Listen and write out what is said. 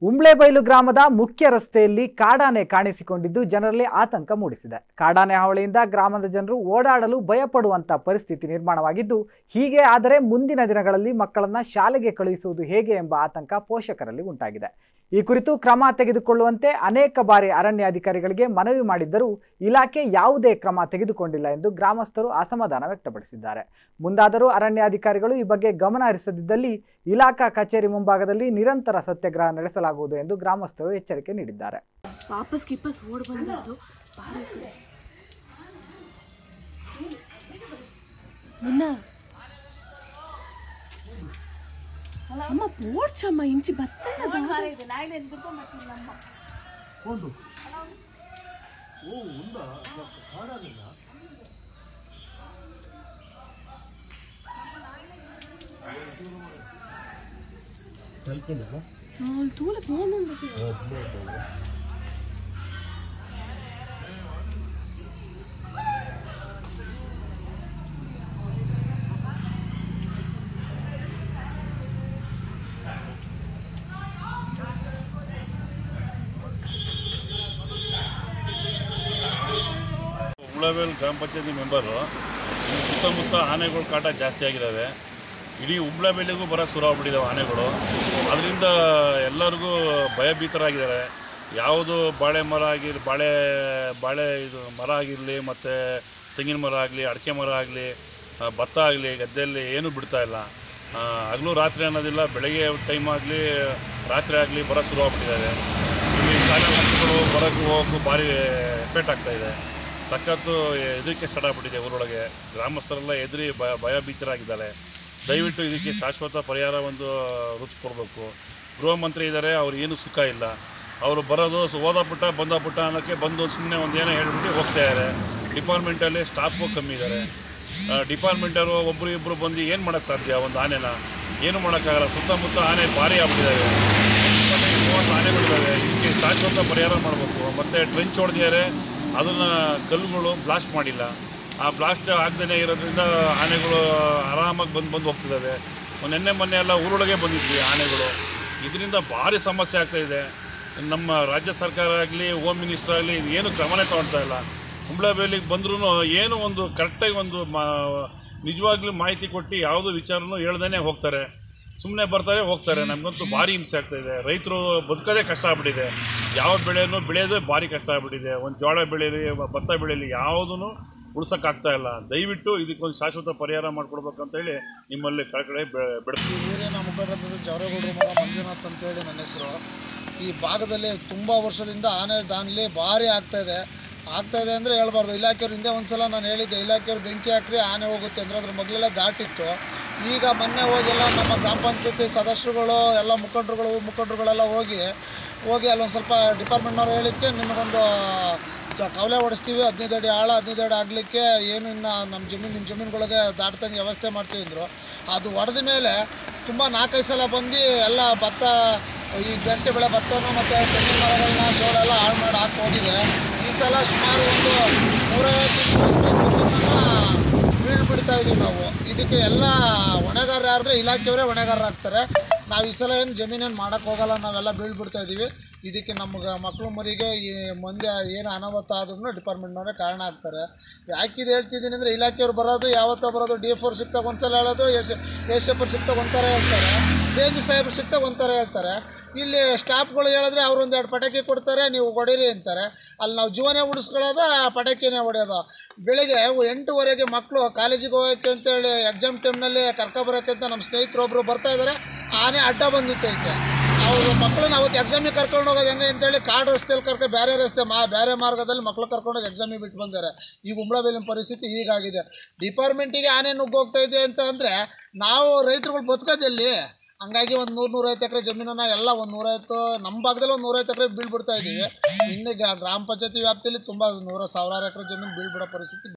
ಉಂಬ್ಳೆಬೈಲು ಗ್ರಾಮದ ಮುಖ್ಯ ರಸ್ತೆಯಲ್ಲಿ ಕಾಡಾನೆ ಕಾಣಿಸಿಕೊಂಡಿದ್ದು ಜನರಲ್ಲಿ ಆತಂಕ ಮೂಡಿಸಿದೆ ಕಾಡಾನೆ ಹಾವಳಿಯಿಂದ ಗ್ರಾಮದ ಜನರು ಓಡಾಡಲು ಭಯಪಡುವಂತ ಪರಿಸ್ಥಿತಿ ನಿರ್ಮಾಣವಾಗಿದ್ದು ಹೀಗೆ ಆದರೆ ಮುಂದಿನ ದಿನಗಳಲ್ಲಿ ಮಕ್ಕಳನ್ನ ಶಾಲೆಗೆ ಕಳುಹಿಸುವುದು ಹೇಗೆ ಎಂಬ ಆತಂಕ ಪೋಷಕರಲ್ಲಿ ಉಂಟಾಗಿದೆ ಈ ಕುರಿತು ಕ್ರಮ ತೆಗೆದುಕೊಳ್ಳುವಂತೆ ಅನೇಕ ಬಾರಿ ಅರಣ್ಯಾಧಿಕಾರಿಗಳಿಗೆ ಮನವಿ ಮಾಡಿದ್ದರೂ ಇಲಾಖೆ ಯಾವುದೇ ಕ್ರಮ ತೆಗೆದುಕೊಂಡಿಲ್ಲ ಎಂದು ಗ್ರಾಮಸ್ಥರು ಅಸಮಾಧಾನ ವ್ಯಕ್ತಪಡಿಸಿದ್ದಾರೆ ಮುಂದಾದರೂ ಅರಣ್ಯಾಧಿಕಾರಿಗಳು ಈ ಬಗ್ಗೆ ಗಮನ ಹರಿಸದಿದ್ದಲ್ಲಿ ಇಲಾಖಾ ಕಚೇರಿ ಮುಂಭಾಗದಲ್ಲಿ ನಿರಂತರ ಸತ್ಯಾಗ್ರಹ ನಡೆಸಲಾಗುವುದು ಎಂದು ಗ್ರಾಮಸ್ಥರು ಎಚ್ಚರಿಕೆ ನೀಡಿದ್ದಾರೆ ವಾಪಸ್ ಗಿಪ್ಪಸ್ ಓಡ್ ಬಂದದ್ದು ಮುನ್ನ ಅಮ್ಮ ಪೋಡ್ಚಮ್ಮ ಇಂಚಿ ಬತ್ತದ ತೂಲ ತಗೊಂಡು ಉಳ್ಳವೇಲ್ ಗ್ರಾಮ ಪಂಚಾಯತಿ ಮೆಂಬರು ಈ ಸುತ್ತಮುತ್ತ ಆನೆಗಳು ಕಾಟ ಜಾಸ್ತಿ ಆಗಿದ್ದಾವೆ ಇಡೀ ಉಬ್ಳಬೇಲಿಗೂ ಬರೋ ಶುರು ಆಗ್ಬಿಟ್ಟಿದ್ದಾವೆ ಆನೆಗಳು ಅದರಿಂದ ಎಲ್ಲರಿಗೂ ಭಯಭೀತರಾಗಿದ್ದಾರೆ ಯಾವುದು ಬಾಳೆ ಮರ ಆಗಿರಲಿ ಬಾಳೆ ಬಾಳೆ ಇದು ಮರ ಆಗಿರಲಿ ಮತ್ತು ತೆಂಗಿನ ಮರ ಆಗಲಿ ಅಡಿಕೆ ಮರ ಆಗಲಿ ಭತ್ತ ಆಗಲಿ ಗದ್ದೆಯಲ್ಲಿ ಏನೂ ಬಿಡ್ತಾ ಇಲ್ಲ ಆ, ಹಗಲು ರಾತ್ರಿ ಅನ್ನೋದಿಲ್ಲ ಬೆಳಗ್ಗೆ ಟೈಮ್ ಆಗಲಿ ರಾತ್ರಿ ಆಗಲಿ ಬರೋ ಶುರು ಆಗ್ಬಿಟ್ಟಿದ್ದಾರೆ ಇಲ್ಲಿ ಶಾಲಾ ಮಕ್ಕಳು ಬರೋಕ್ಕೂ ಹೋಗೋಕ್ಕೂ ಭಾರಿ ಎಫೆಕ್ಟ್ ಆಗ್ತಾ ಇದೆ ಸಖತ್ತು ಇದಕ್ಕೆ ಸ್ಟಾರ್ಟ್ ಆಗ್ಬಿಟ್ಟಿದೆ ಊರೊಳಗೆ ಗ್ರಾಮಸ್ಥರೆಲ್ಲ ಎದುರಿ ಭಯ ಭಯಭೀತರಾಗಿದ್ದಾರೆ ದಯವಿಟ್ಟು ಇದಕ್ಕೆ ಶಾಶ್ವತ ಪರಿಹಾರ ಒಂದು ರೂಪಿಸ್ಕೊಡ್ಬೇಕು ಗೃಹ ಮಂತ್ರಿ ಇದ್ದಾರೆ ಅವ್ರು ಏನು ಸುಖ ಇಲ್ಲ ಅವರು ಬರೋದು ಸ- ಹೋದ ಪುಟ್ಟ ಬಂದ ಪುಟ್ಟ ಅನ್ನೋಕ್ಕೆ ಬಂದು ಸುಮ್ಮನೆ ಒಂದು ಏನೋ ಹೇಳ್ಬಿಟ್ಟು ಹೋಗ್ತಾ ಇದ್ದಾರೆ ಡಿಪಾರ್ಟ್ಮೆಂಟಲ್ಲಿ ಸ್ಟಾಫು ಕಮ್ಮಿ ಇದ್ದಾರೆ ಡಿಪಾರ್ಟ್ಮೆಂಟವರು ಒಬ್ಬರು ಇಬ್ಬರು ಬಂದು ಏನು ಮಾಡೋಕ್ಕೆ ಸಾಧ್ಯ ಒಂದು ಆನೆನ ಏನು ಮಾಡೋಕ್ಕಾಗಲ್ಲ ಸುತ್ತಮುತ್ತ ಆನೆ ಭಾರಿ ಆಗ್ಬಿಟ್ಟಿದ್ದಾವೆ ಇಪ್ಪತ್ತೈದು ಮೂವತ್ತು ಆನೆಗಳಿದ್ದಾವೆ ಇದಕ್ಕೆ ಶಾಶ್ವತ ಪರಿಹಾರ ಮಾಡಬೇಕು ಮತ್ತು ಟ್ರೆಂಚ್ ಹೊಡೆದಿದ್ದಾರೆ ಅದನ್ನು ಕಲ್ಲುಗಳು ಬ್ಲಾಸ್ಟ್ ಮಾಡಿಲ್ಲ ಆ ಬ್ಲಾಸ್ಟ್ ಆಗದೇ ಇರೋದ್ರಿಂದ ಆನೆಗಳು ಆರಾಮಾಗಿ ಬಂದು ಬಂದು ಹೋಗ್ತಿದ್ದಾವೆ ನಿನ್ನೆ ಮೊನ್ನೆ ಎಲ್ಲ ಊರೊಳಗೆ ಬಂದಿದ್ವಿ ಆನೆಗಳು ಇದರಿಂದ ಭಾರಿ ಸಮಸ್ಯೆ ಆಗ್ತಾ ಇದೆ ನಮ್ಮ ರಾಜ್ಯ ಸರ್ಕಾರ ಆಗಲಿ ಹೋಮ್ ಮಿನಿಸ್ಟರ್ ಆಗಲಿ ಏನು ಕ್ರಮನೇ ತಗೊಳ್ತಾ ಇಲ್ಲ ಕುಂಬ್ಳಬೇಲಿಗೆ ಬಂದ್ರೂ ಏನು ಒಂದು ಕರೆಕ್ಟಾಗಿ ಒಂದು ಮಾ ನಿಜವಾಗ್ಲೂ ಮಾಹಿತಿ ಕೊಟ್ಟು ಯಾವುದೋ ವಿಚಾರನೂ ಹೇಳ್ದೇ ಹೋಗ್ತಾರೆ ಸುಮ್ಮನೆ ಬರ್ತಾರೆ ಹೋಗ್ತಾರೆ ನಮಗಂತೂ ಭಾರಿ ಹಿಂಸೆ ಆಗ್ತಾ ಇದೆ ರೈತರು ಬದುಕೋದೇ ಕಷ್ಟ ಆಗ್ಬಿಟ್ಟಿದೆ ಯಾವ ಬೆಳೆನೂ ಬೆಳೆಯೋದೇ ಭಾರಿ ಕಷ್ಟ ಆಗ್ಬಿಟ್ಟಿದೆ ಒಂದು ಜೋಳ ಬೆಳೀಲಿ ಭತ್ತ ಬೆಳೀಲಿ ಯಾವುದೂ ಉಳ್ಸೋಕ್ಕಾಗ್ತಾ ಇಲ್ಲ ದಯವಿಟ್ಟು ಇದಕ್ಕೊಂದು ಶಾಶ್ವತ ಪರಿಹಾರ ಮಾಡಿಕೊಡ್ಬೇಕಂತ ಹೇಳಿ ನಿಮ್ಮಲ್ಲಿ ಕಳಕಳೆ ಬೆಳೆ ಊರಿನ ಮುಖಂಡರಾದ ಜವರೇಗೌಡರ ಮಗ ಮಂಜುನಾಥ್ ಅಂತೇಳಿ ನನ್ನ ಹೆಸರು ಈ ಭಾಗದಲ್ಲಿ ತುಂಬ ವರ್ಷದಿಂದ ಆನೆ ದಾನ್ಲಿ ಭಾರಿ ಆಗ್ತಾ ಇದೆ ಆಗ್ತಾ ಇದೆ ಅಂದರೆ ಹೇಳ್ಬಾರ್ದು ಇಲಾಖೆಯವ್ರು ಹಿಂದೆ ಒಂದು ಸಲ ನಾನು ಹೇಳಿದ್ದೆ ಇಲಾಖೆಯವ್ರು ಬೆಂಕಿ ಹಾಕ್ರಿ ಆನೆ ಹೋಗುತ್ತೆ ಅಂದರೆ ಅದ್ರ ಮೊದಲೆಲ್ಲ ದಾಟಿತ್ತು ಈಗ ಮೊನ್ನೆ ಹೋಗೆಲ್ಲ ನಮ್ಮ ಗ್ರಾಮ ಪಂಚಾಯತಿ ಸದಸ್ಯರುಗಳು ಎಲ್ಲ ಮುಖಂಡರುಗಳು ಮುಖಂಡರುಗಳೆಲ್ಲ ಹೋಗಿ ಹೋಗಿ ಅಲ್ಲೊಂದು ಸ್ವಲ್ಪ ಡಿಪಾರ್ಟ್ಮೆಂಟ್ನವ್ರು ಹೇಳಿದ್ದಕ್ಕೆ ನಿಮಗೊಂದು ಚ ಕವಲೆ ಓಡಿಸ್ತೀವಿ ಹದಿನೈದು ಅಡಿ ಆಳ ಹದಿನೈದು ಅಡಿ ಆಗಲಿಕ್ಕೆ ಏನು ಇನ್ನು ನಮ್ಮ ಜಮೀನು ನಿಮ್ಮ ಜಮೀನುಗಳಿಗೆ ದಾಟ್ದಂಗೆ ವ್ಯವಸ್ಥೆ ಮಾಡ್ತೀವಿ ಅಂದರು ಅದು ಹೊಡೆದ ಮೇಲೆ ತುಂಬ ನಾಲ್ಕೈದು ಸಲ ಬಂದು ಎಲ್ಲ ಭತ್ತ ಈ ಬೇಸಿಗೆ ಬೆಳೆ ಭತ್ತನೂ ಮತ್ತು ತೆಂಗಿನ ಮರಗಳನ್ನ ಜೋಳ ಎಲ್ಲ ಹಾಳು ಮಾಡಿ ಹಾಕಿ ಹೋಗಿದೆ ಈ ಸಲ ಸುಮಾರು ಒಂದು ನೂರೈವತ್ತು ಬೀಳು ಬಿಡ್ತಾ ಇದೀವಿ ನಾವು ಇದಕ್ಕೆ ಎಲ್ಲ ಹೊಣೆಗಾರ ಯಾರಿದ್ರೆ ಇಲಾಖೆಯವರೇ ಹೊಣೆಗಾರರಾಗ್ತಾರೆ ನಾವು ಈ ಸಲ ಏನು ಜಮೀನೇನು ಮಾಡೋಕ್ಕೆ ಹೋಗಲ್ಲ ನಾವೆಲ್ಲ ಬೀಳು ಬಿಡ್ತಾ ಇದ್ದೀವಿ ಇದಕ್ಕೆ ನಮ್ಗೆ ಮಕ್ಕಳು ಮರಿಗೆ ಈ ಮುಂದೆ ಏನು ಅನಾಹುತ ಆದ್ರೂ ಡಿಪಾರ್ಟ್ಮೆಂಟ್ನವರೇ ಕಾರಣ ಆಗ್ತಾರೆ ಯಾಕಿದು ಹೇಳ್ತಿದ್ದೀನಿ ಅಂದರೆ ಇಲಾಖೆಯವ್ರು ಬರೋದು ಯಾವತ್ತೋ ಬರೋದು ಡಿ ಎಫ್ ಅವ್ರು ಸಿಕ್ತಾಗ ಒಂದ್ಸಲ ಹೇಳೋದು ಎಸ್ ಎಸ್ ಎಫ್ ಅವ್ರು ಸಿಕ್ತಾಗ ಒಂಥರ ಹೇಳ್ತಾರೆ ರೇಂಜ್ ಸಾಹೇಬ್ರು ಸಿಕ್ತಾಗ ಒಂಥರ ಹೇಳ್ತಾರೆ ಇಲ್ಲಿ ಸ್ಟಾಫ್ಗಳು ಹೇಳಿದ್ರೆ ಅವ್ರು ಒಂದೆರಡು ಪಟಾಕಿ ಕೊಡ್ತಾರೆ ನೀವು ಹೊಡೀರಿ ಅಂತಾರೆ ಅಲ್ಲಿ ನಾವು ಜೀವನೇ ಉಳಿಸ್ಕೊಳ್ಳೋದು ಆ ಪಟಾಕಿನೇ ಹೊಡೆಯೋದು ಬೆಳಿಗ್ಗೆ ಎಂಟೂವರೆಗೆ ಮಕ್ಕಳು ಕಾಲೇಜಿಗೆ ಹೋಗೋಕ್ಕೆ ಅಂತೇಳಿ ಎಕ್ಸಾಮ್ ಟೈಮ್ನಲ್ಲಿ ಕರ್ಕೊಬರೋಕ್ಕೆ ಅಂತ ನಮ್ಮ ಸ್ನೇಹಿತರೊಬ್ಬರು ಬರ್ತಾ ಇದ್ದಾರೆ ಆನೆ ಅಡ್ಡ ಬಂದಿತ್ತೈತೆ ಅವರು ಮಕ್ಕಳನ್ನ ಅವತ್ತು ಎಕ್ಸಾಮಿಗೆ ಕರ್ಕೊಂಡು ಹೋಗೋದು ಹೆಂಗೆ ಅಂತೇಳಿ ಕಾಡು ರಸ್ತೆಯಲ್ಲಿ ಕರ್ಕೊಂಡು ಬೇರೆ ರಸ್ತೆ ಮಾ ಬೇರೆ ಮಾರ್ಗದಲ್ಲಿ ಮಕ್ಕಳು ಕರ್ಕೊಂಡೋಗಿ ಎಕ್ಸಾಮಿಗೆ ಬಿಟ್ಟು ಬಂದ್ದಾರೆ ಈಗ ಉಂಬ್ಳಬೇಲಿನ ಪರಿಸ್ಥಿತಿ ಹೀಗಾಗಿದೆ ಡಿಪಾರ್ಟ್ಮೆಂಟಿಗೆ ಆನೆ ನುಗ್ಗೋಗ್ತಾ ಇದೆ ಅಂತ ಅಂದರೆ ನಾವು ರೈತರುಗಳು ಬದುಕೋದೆಲ್ಲಿ ಹಂಗಾಗಿ ಒಂದು ನೂರು ನೂರೈವತ್ತು ಎಕರೆ ಜಮೀನನ್ನ ಎಲ್ಲ ಒಂದು ನೂರೈವತ್ತು ನಮ್ಮ ಭಾಗದಲ್ಲಿ ಒಂದು ನೂರೈವತ್ತು ಎಕರೆ ಬೀಳ್ಬಿಡ್ತಾ ಇದ್ದೀವಿ ಇನ್ನು ಗ್ರಾಮ ಪಂಚಾಯತಿ ವ್ಯಾಪ್ತಿಯಲ್ಲಿ ತುಂಬ ನೂರ ಸಾವಿರಾರು ಎಕರೆ ಜಮೀನು ಬೀಳ್ಬಿಡೋ ಪರಿಸ್ಥಿತಿ